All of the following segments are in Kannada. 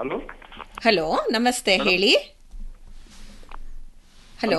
ಹಲೋ ಹಲೋ ನಮಸ್ತೆ ಹೇಳಿ ಹಲೋ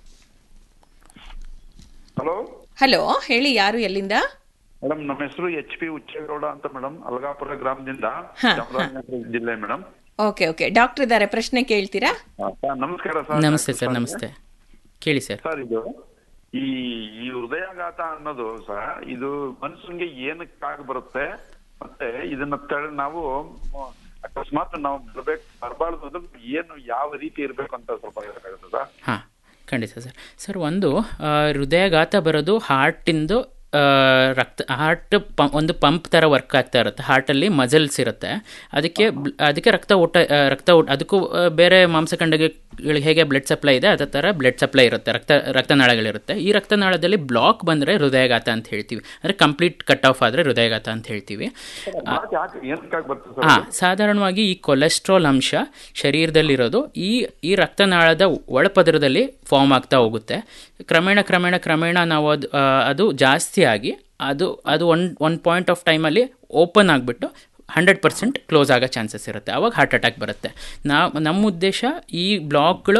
ಹಲೋ ಹಲೋ ಹೇಳಿ ಯಾರು ಎಲ್ಲಿಂದ ಮೇಡಮ್ ನಮ್ಮ ಹೆಸರು ಎಚ್ ಪಿ ಉಚ್ಚೇಗೌಡ ಅಂತ ಮೇಡಮ್ ಅಲ್ಗಾಪುರ ಗ್ರಾಮದಿಂದ ಹಾ, ಚಾಮರಾಜನಗರ ಜಿಲ್ಲೆ ಮೇಡಮ್ ಓಕೆ ಓಕೆ ಡಾಕ್ಟರ್ ಇದ್ದಾರೆ ಪ್ರಶ್ನೆ ಕೇಳ್ತೀರಾ ಆ, ಸರ್, ನಮಸ್ಕಾರ ಸರ್ ನಮಸ್ತೆ ಸರ್ ನಮಸ್ತೆ ಕೇಳಿ ಸರ್ ಸರ್ ಇದು ಈ ಈ ಹೃದಯಾಘಾತ ಅನ್ನೋದು ಸರ್ ಇದು ಮನುಷ್ಯನ್ಗೆ ಏನಕ್ಕಾಗಿ ಬರುತ್ತೆ ಮತ್ತೆ ಇದನ್ನ ತಡೆ ನಾವು ಮ- ಅಕಸ್ಮಾತ್ ನಾವು ಬರ್ಬೇಕು ಬರಬಾರ್ದು ಅಂದ್ರೆ ಏನು ಯಾವ ರೀತಿ ಇರ್ಬೇಕು ಅಂತ ಸ್ವಲ್ಪ ಹೇಳಕ್ಕಾಗುತ್ತೆ ಸರ್ ಹಾಂ ಖಂಡಿತ ಸರ್ ಸರ್ ಒಂದು ಆ, ಹೃದಯಾಘಾತ ಬರೋದು ಹಾರ್ಟಿಂದು ಆ, ರಕ್ತ ಹಾರ್ಟ್ ಪಂ ಒಂದು ಪಂಪ್ ಥರ ವರ್ಕ್ ಆಗ್ತಾ ಇರುತ್ತೆ ಹಾರ್ಟಲ್ಲಿ ಮಜಲ್ಸ್ ಇರುತ್ತೆ ಅದಕ್ಕೆ ಬ್ಲ್- ಅದಕ್ಕೆ ರಕ್ತ ಓಟ ಆ, ರಕ್ತ ಓಟ ಅದಕ್ಕೂ ಆ, ಬೇರೆ ಮಾಂಸಖಂಡಗಳಿಗೆ ಹೇಗೆ ಬ್ಲಡ್ ಸಪ್ಲೈ ಇದೆ ಅದೇ ಥರ ಬ್ಲಡ್ ಸಪ್ಲೈ ಇರುತ್ತೆ ರಕ್ತ ರಕ್ತನಾಳಗಳಿರುತ್ತೆ ಈ ರಕ್ತನಾಳದಲ್ಲಿ ಬ್ಲಾಕ್ ಬಂದರೆ ಹೃದಯಾಘಾತ ಅಂತ ಹೇಳ್ತೀವಿ ಅಂದರೆ ಕಂಪ್ಲೀಟ್ ಕಟ್ ಆಫ್ ಆದರೆ ಹೃದಯಾಘಾತ ಅಂತ ಹೇಳ್ತೀವಿ ಯಾಕೆ ಯಾಕೆ ಏನಕ್ಕಾಗಿ ಬರ್ತದೆ ಸರ್ ಹಾಂ ಸಾಧಾರಣವಾಗಿ ಈ ಕೊಲೆಸ್ಟ್ರಾಲ್ ಅಂಶ ಶರೀರದಲ್ಲಿರೋದು ಈ ಈ ರಕ್ತನಾಳದ ಒಳಪದರದಲ್ಲಿ ಫಾರ್ಮ್ ಆಗ್ತಾ ಹೋಗುತ್ತೆ ಕ್ರಮೇಣ ಕ್ರಮೇಣ ಕ್ರಮೇಣ ನಾವು ಅದು ಆ, ಅದು ಜಾಸ್ತಿ ಆಗಿ ಅದು ಅದು ಒನ್ ಒನ್ ಪಾಯಿಂಟ್ ಆಫ್ ಟೈಮಲ್ಲಿ ಓಪನ್ ಆಗಿಬಿಟ್ಟು ಹಂಡ್ರೆಡ್ ಪರ್ಸೆಂಟ್ ಕ್ಲೋಸ್ ಆಗೋ ಚಾನ್ಸಸ್ ಇರುತ್ತೆ ಅವಾಗ ಹಾರ್ಟ್ ಅಟ್ಯಾಕ್ ಬರುತ್ತೆ ನಾವು ನಮ್ಮ ಉದ್ದೇಶ ಈ ಬ್ಲಾಕ್ಗಳು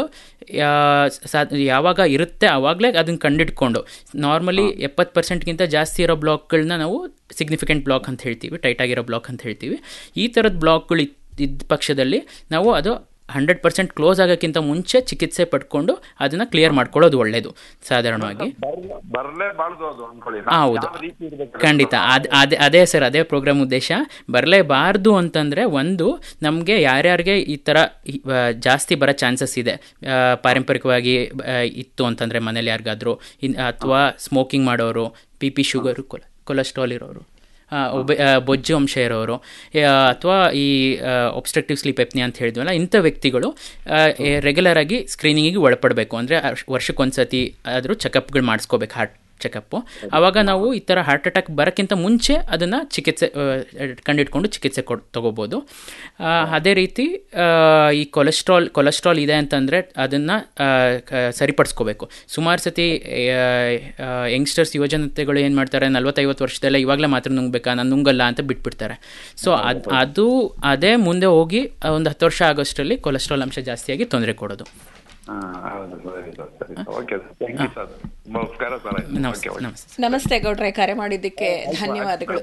ಸಾ ಯಾವಾಗ ಇರುತ್ತೆ ಆವಾಗಲೇ ಅದನ್ನು ಕಂಡಿಡ್ಕೊಂಡು ನಾರ್ಮಲಿ ಎಪ್ಪತ್ತು ಪರ್ಸೆಂಟ್ಗಿಂತ ಜಾಸ್ತಿ ಇರೋ ಬ್ಲಾಕ್ಗಳನ್ನ ನಾವು ಸಿಗ್ನಿಫಿಕೆಂಟ್ ಬ್ಲಾಕ್ ಅಂತ ಹೇಳ್ತೀವಿ ಟೈಟ್ ಆಗಿರೋ ಬ್ಲಾಕ್ ಅಂತ ಹೇಳ್ತೀವಿ ಈ ಥರದ ಬ್ಲಾಕ್ಗಳು ಇದ್ದ ಪಕ್ಷದಲ್ಲಿ ನಾವು ಅದು ಹಂಡ್ರೆಡ್ ಪರ್ಸೆಂಟ್ ಕ್ಲೋಸ್ ಆಗೋಕ್ಕಿಂತ ಮುಂಚೆ ಚಿಕಿತ್ಸೆ ಪಡ್ಕೊಂಡು ಅದನ್ನು ಕ್ಲಿಯರ್ ಮಾಡ್ಕೊಳ್ಳೋದು ಒಳ್ಳೆಯದು ಸಾಧಾರಣವಾಗಿ ಬರ್ಲೇ- ಬರ್ಲೇಬಾರ್ದು ಅದು ಅನ್ಕೊಳ್ಳಿ ಆ, ಹೌದು ಯಾವ ರೀತಿ ಇರ್ಬೇಕು ಖಂಡಿತ ಅದು ಅದೇ ಅದೇ ಸರ್ ಅದೇ ಪ್ರೋಗ್ರಾಮ್ ಉದ್ದೇಶ ಬರಲೇಬಾರ್ದು ಅಂತಂದರೆ ಒಂದು ನಮಗೆ ಯಾರ್ಯಾರಿಗೆ ಈ ಥರ ಈ, ಆ, ಜಾಸ್ತಿ ಬರೋ ಚಾನ್ಸಸ್ ಇದೆ ಆ, ಪಾರಂಪರಿಕವಾಗಿ ಆ, ಇತ್ತು ಅಂತಂದರೆ ಮನೇಲಿ ಯಾರಿಗಾದ್ರು ಇನ್ ಅಥವಾ ಸ್ಮೋಕಿಂಗ್ ಮಾಡೋರು ಬಿ ಪಿ ಶುಗರು ಕೊಲ ಕೊಲೆಸ್ಟ್ರಾಲ್ ಇರೋರು ಆ, ಒಬೆ ಆ, ಬೊಜ್ಜು ಅಂಶ ಇರೋರು ಅಥವಾ ಈ ಒಬ್ಸ್ಟ್ರಕ್ಟಿವ್ ಸ್ಲೀಪ್ ಎಪ್ನಿ ಅಂತ ಹೇಳಿದ್ವಲ್ಲ ಇಂಥ ವ್ಯಕ್ತಿಗಳು ರೆಗ್ಯುಲರ್ ಆಗಿ ಸ್ಕ್ರೀನಿಂಗಿಗೆ ಒಳಪಡಬೇಕು ಅಂದರೆ ವರ್ಷಕ್ಕೊಂದ್ಸತಿ ಆದರೂ ಚೆಕಪ್ಗಳು ಮಾಡಿಸ್ಕೋಬೇಕು ಹಾರ್ಟ್ ಚೆಕಪ್ಪು ಆವಾಗ ನಾವು ಈ ಥರ ಹಾರ್ಟ್ ಅಟ್ಯಾಕ್ ಬರೋಕ್ಕಿಂತ ಮುಂಚೆ ಅದನ್ನು ಚಿಕಿತ್ಸೆ ಆ, ಕಂಡಿಡ್ಕೊಂಡು ಚಿಕಿತ್ಸೆ ಕೊಡ್ ತಗೋಬೋದು ಆ, ಅದೇ ರೀತಿ ಆ, ಈ ಕೊಲೆಸ್ಟ್ರಾಲ್ ಕೊಲೆಸ್ಟ್ರಾಲ್ ಇದೆ ಅಂತಂದರೆ ಅದನ್ನು ಸರಿಪಡಿಸ್ಕೋಬೇಕು ಸುಮಾರು ಸತಿ ಯಂಗ್ಸ್ಟರ್ಸ್ ಯುವಜನತೆಗಳು ಏನು ಮಾಡ್ತಾರೆ ನಲ್ವತ್ತೈವತ್ತು ವರ್ಷದಲ್ಲೇ ಇವಾಗಲೇ ಮಾತ್ರ ನುಂಗ್ಬೇಕಾ ನಾನು ನುಂಗಲ್ಲ ಅಂತ ಬಿಟ್ಬಿಡ್ತಾರೆ ಸೊ ಅದು ಅದು ಅದೇ ಮುಂದೆ ಹೋಗಿ ಒಂದು ಹತ್ತು ವರ್ಷ ಆಗೋಷ್ಟರಲ್ಲಿ ಕೊಲೆಸ್ಟ್ರಾಲ್ ಅಂಶ ಜಾಸ್ತಿಯಾಗಿ ತೊಂದರೆ ಕೊಡೋದು ಹಾ, ಹೌದು ಸರಿ ಸರ್ ಸರಿ sir okay sir thank you sir ನಮಸ್ಕಾರ ಸರ್ ನಮಸ್ತೆ ಓಕೆ, ಓಕೆ. ನಮಸ್ತೆ ನಮಸ್ತೆ ಗೌಡ್ರೆ ಕರೆ ಮಾಡಿದ್ದಕ್ಕೆ ಧನ್ಯವಾದಗಳು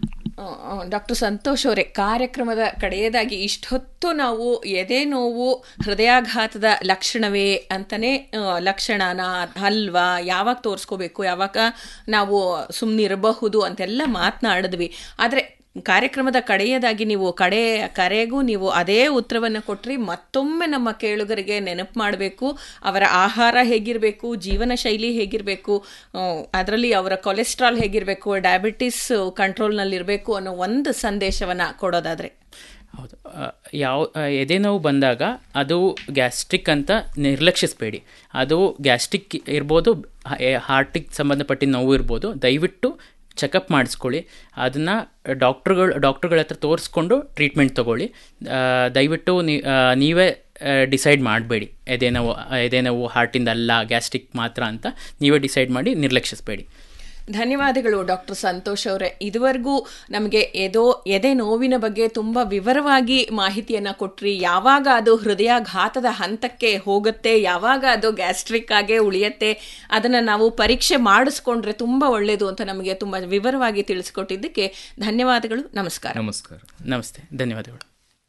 ಡಾಕ್ಟರ್ ಸಂತೋಷ್ ಅವರೇ ಕಾರ್ಯಕ್ರಮದ ಕಡೆಯದಾಗಿ ಇಷ್ಟೊತ್ತು ನಾವು ಎದೆ ನೋವು ಹೃದಯಾಘಾತದ ಲಕ್ಷಣವೇ ಅಂತಾನೆ ಆ, ಲಕ್ಷಣನ ಅಲ್ವಾ ಯಾವಾಗ ತೋರಿಸ್ಕೋಬೇಕು ಯಾವಾಗ ನಾವು ಸುಮ್ಮನಿರಬಹುದು ಅಂತೆಲ್ಲ ಮಾತನಾಡಿದ್ವಿ ಆದರೆ ಕಾರ್ಯಕ್ರಮದ ಕಡೆಯದಾಗಿ ನೀವು ಕಡೆ ಕರೆಗೂ ನೀವು ಅದೇ ಉತ್ತರವನ್ನು ಕೊಟ್ರಿ ಮತ್ತೊಮ್ಮೆ ನಮ್ಮ ಕೇಳುಗರಿಗೆ ನೆನಪು ಮಾಡಬೇಕು ಅವರ ಆಹಾರ ಹೇಗಿರಬೇಕು ಜೀವನ ಶೈಲಿ ಹೇಗಿರಬೇಕು ಅದರಲ್ಲಿ ಅವರ ಕೊಲೆಸ್ಟ್ರಾಲ್ ಹೇಗಿರಬೇಕು ಡಯಾಬಿಟಿಸ್ ಕಂಟ್ರೋಲ್ನಲ್ಲಿರಬೇಕು ಅನ್ನೋ ಒಂದು ಸಂದೇಶವನ್ನು ಕೊಡೋದಾದರೆ ಹೌದು ಆ, ಯಾವ ಆ, ಎದೆ ನೋವು ಬಂದಾಗ ಅದು ಗ್ಯಾಸ್ಟ್ರಿಕ್ ಅಂತ ನಿರ್ಲಕ್ಷಿಸಬೇಡಿ ಅದು ಗ್ಯಾಸ್ಟ್ರಿಕ್ ಇರ್ಬೋದು ಹಾರ್ಟಿಗೆ ಸಂಬಂಧಪಟ್ಟಿದ ನೋವು ಇರ್ಬೋದು ದಯವಿಟ್ಟು ಚೆಕಪ್ ಮಾಡಿಸ್ಕೊಳ್ಳಿ ಅದನ್ನು ಡಾಕ್ಟ್ರುಗಳು ಡಾಕ್ಟ್ರುಗಳ ಹತ್ರ ತೋರಿಸ್ಕೊಂಡು ಟ್ರೀಟ್ಮೆಂಟ್ ತೊಗೊಳ್ಳಿ ಆ, ದಯವಿಟ್ಟು ನೀ ಆ, ನೀವೇ ಡಿಸೈಡ್ ಮಾಡಬೇಡಿ ಎದೆ ನೋವು ಎದೆ ನೋವು ಹಾರ್ಟಿಂದ ಅಲ್ಲ ಗ್ಯಾಸ್ಟ್ರಿಕ್ ಮಾತ್ರ ಅಂತ ನೀವೇ ಡಿಸೈಡ್ ಮಾಡಿ ನಿರ್ಲಕ್ಷಿಸಬೇಡಿ ಧನ್ಯವಾದಗಳು ಡಾಕ್ಟರ್ ಸಂತೋಷ್ ಅವರೇ ಇದುವರೆಗೂ ನಮಗೆ ಎದೋ ಎದೆ ನೋವಿನ ಬಗ್ಗೆ ತುಂಬ ವಿವರವಾಗಿ ಮಾಹಿತಿಯನ್ನು ಕೊಟ್ರಿ ಯಾವಾಗ ಅದು ಹೃದಯಾಘಾತದ ಹಂತಕ್ಕೆ ಹೋಗುತ್ತೆ ಯಾವಾಗ ಅದು ಗ್ಯಾಸ್ಟ್ರಿಕ್ ಆಗೇ ಉಳಿಯುತ್ತೆ ಅದನ್ನು ನಾವು ಪರೀಕ್ಷೆ ಮಾಡಿಸ್ಕೊಂಡ್ರೆ ತುಂಬ ಒಳ್ಳೆಯದು ಅಂತ ನಮಗೆ ತುಂಬ ವಿವರವಾಗಿ ತಿಳಿಸ್ಕೊಟ್ಟಿದ್ದಕ್ಕೆ ಧನ್ಯವಾದಗಳು ನಮಸ್ಕಾರ ನಮಸ್ಕಾರ ನಮಸ್ತೆ ಧನ್ಯವಾದಗಳು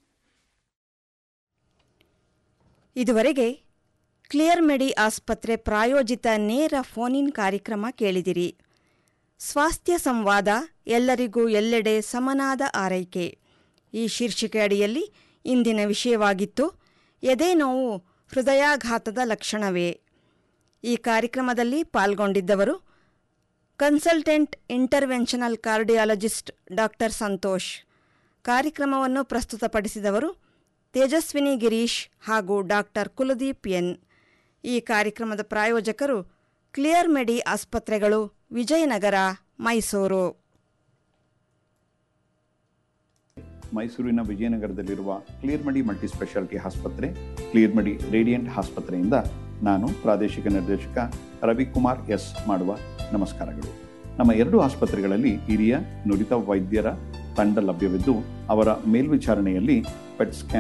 ಇದುವರೆಗೆ ಕ್ಲಿಯರ್ ಮೆಡಿ ಆಸ್ಪತ್ರೆ ಪ್ರಾಯೋಜಿತ ನೇರ ಫೋನ್ ಇನ್ ಕಾರ್ಯಕ್ರಮ ಕೇಳಿದಿರಿ ಸ್ವಾಸ್ಥ್ಯ ಸಂವಾದ ಎಲ್ಲರಿಗೂ ಎಲ್ಲೆಡೆ ಸಮನಾದ ಆರೈಕೆ ಈ ಶೀರ್ಷಿಕೆ ಅಡಿಯಲ್ಲಿ ಇಂದಿನ ವಿಷಯವಾಗಿತ್ತು ಎದೆ ನೋವು ಹೃದಯಾಘಾತದ ಲಕ್ಷಣವೇ ಈ ಕಾರ್ಯಕ್ರಮದಲ್ಲಿ ಪಾಲ್ಗೊಂಡಿದ್ದವರು consultant interventional cardiologist doctor Santosh ಕಾರ್ಯಕ್ರಮವನ್ನು ಪ್ರಸ್ತುತಪಡಿಸಿದವರು ತೇಜಸ್ವಿನಿ ಗಿರೀಶ್ ಹಾಗೂ ಡಾಕ್ಟರ್ ಕುಲದೀಪ್ ಎನ್ ಈ ಕಾರ್ಯಕ್ರಮದ ಪ್ರಾಯೋಜಕರು ಕ್ಲಿಯರ್ ಮೆಡಿ ಆಸ್ಪತ್ರೆಗಳು ವಿಜಯನಗರ ಮೈಸೂರು ಮೈಸೂರಿನ ವಿಜಯನಗರದಲ್ಲಿರುವ ಕ್ಲಿಯರ್ ಮಡಿ ಮಲ್ಟಿ ಸ್ಪೆಷಾಲಿಟಿ ಆಸ್ಪತ್ರೆ ಕ್ಲಿಯರ್ ಮಡಿ ರೇಡಿಯಂಟ್ ಆಸ್ಪತ್ರೆಯಿಂದ ನಾನು ಪ್ರಾದೇಶಿಕ ನಿರ್ದೇಶಕ ರವಿಕುಮಾರ್ ಎಸ್ ಮಾಡುವ ನಮಸ್ಕಾರಗಳು ನಮ್ಮ ಎರಡು ಆಸ್ಪತ್ರೆಗಳಲ್ಲಿ ಹಿರಿಯ ನುರಿತ ವೈದ್ಯರ ತಂಡ ಲಭ್ಯವಿದ್ದು ಅವರ ಮೇಲ್ವಿಚಾರಣೆಯಲ್ಲಿ ಪೆಟ್ ಸ್ಕ್ಯಾನ್